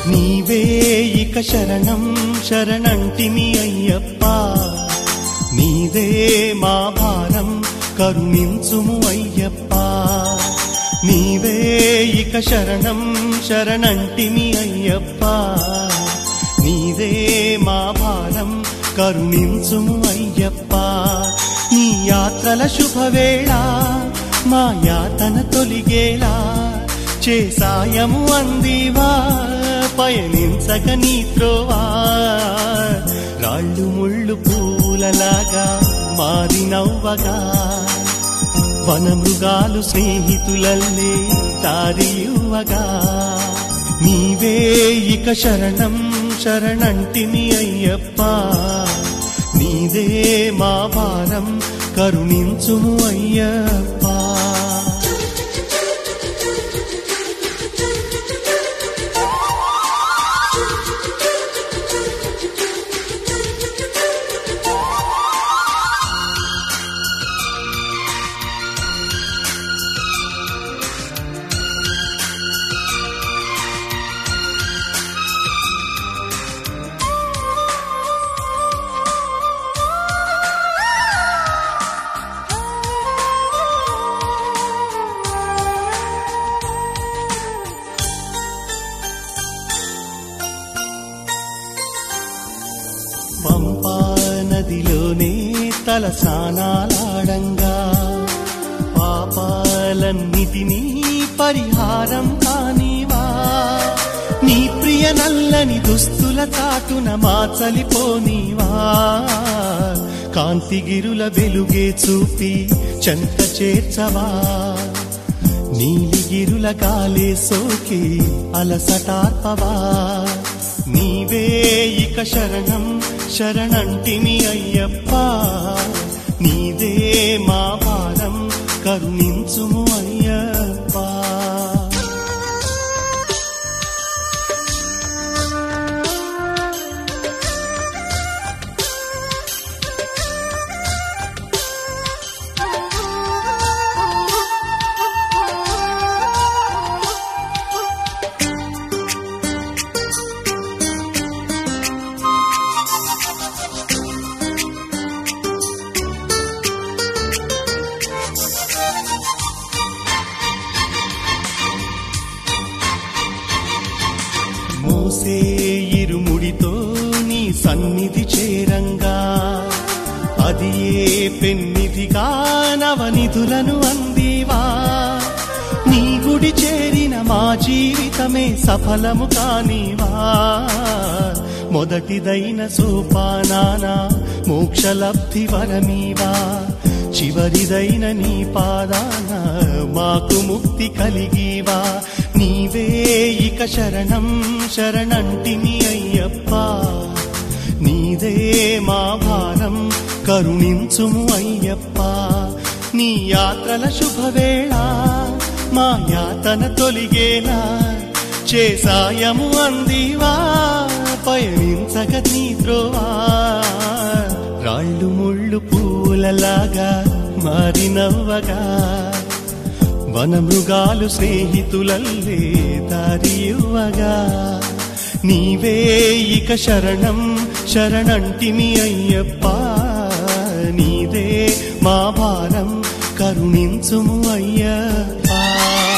నీవే ఇక శరణం శరణంటిని అయ్యప్ప నీదే మా భారం కరుణించుము అయ్యప్ప నీవే ఇక శరణం శరణంటిని అయ్యప్ప నీదే మా భారం కరుణించుము అయ్యప్ప నీ యాత్రల శుభవేళ మా యాతన తొలిగేలా చేసాయము అందివా పయనించక నీ త్రోవా రాళ్ళు ముళ్ళు పూలలాగా మారినవ్వగా వనమృగాలు స్నేహితులల్లే దారియువగా నీవే ఇక శరణం శరణంటిని అయ్యప్ప నీదే మా భారం కరుణించుము అయ్యప్ప పంపా నదిలోనే తల స్నానాలాడంగా పాపాలన్నిటినీ పరిహారం కానివా నీ ప్రియ నల్లని దుస్తుల చాటున మాచలిపోనివా కాంతిగిరుల వెలుగే చూపి చెంత చేర్చవా నీలిగిరుల గాలే సోకి అలసటార్పవా నీవే ఇక శరణం శరణంటిని అయ్యప్ప నీదే మా భారం కరుణించుము అయ్యప్ప మోసే ఇరుముడితో నీ సన్నిధి చేరంగా అది ఏ పెన్నిధిగా నవనిధులను అందివా నీ గుడి చేరిన మా జీవితమే సఫలము కానివా మొదటిదైన సోపానాన మోక్షలబ్ధి వరమీవా చివరిదైన నీ పాదాన మాకు ముక్తి కలిగివా నీవే ఇక శరణం శరణంటిని అయ్యప్ప నీదే మా భారం కరుణించుము అయ్యప్ప నీ యాత్రల శుభవేళ మా యాతన తొలిగేలా చేసాయము అందివా పయనించగ నీ త్రోవా రాళ్ళు ముళ్ళు పూలలాగా మారినవ్వగా వనమృగాలు స్నేహితులల్లే దారియువగా నీవే ఇక శరణం శరణంటిని అయ్యప్ప నీదే మా భారం కరుణించుము అయ్యప్ప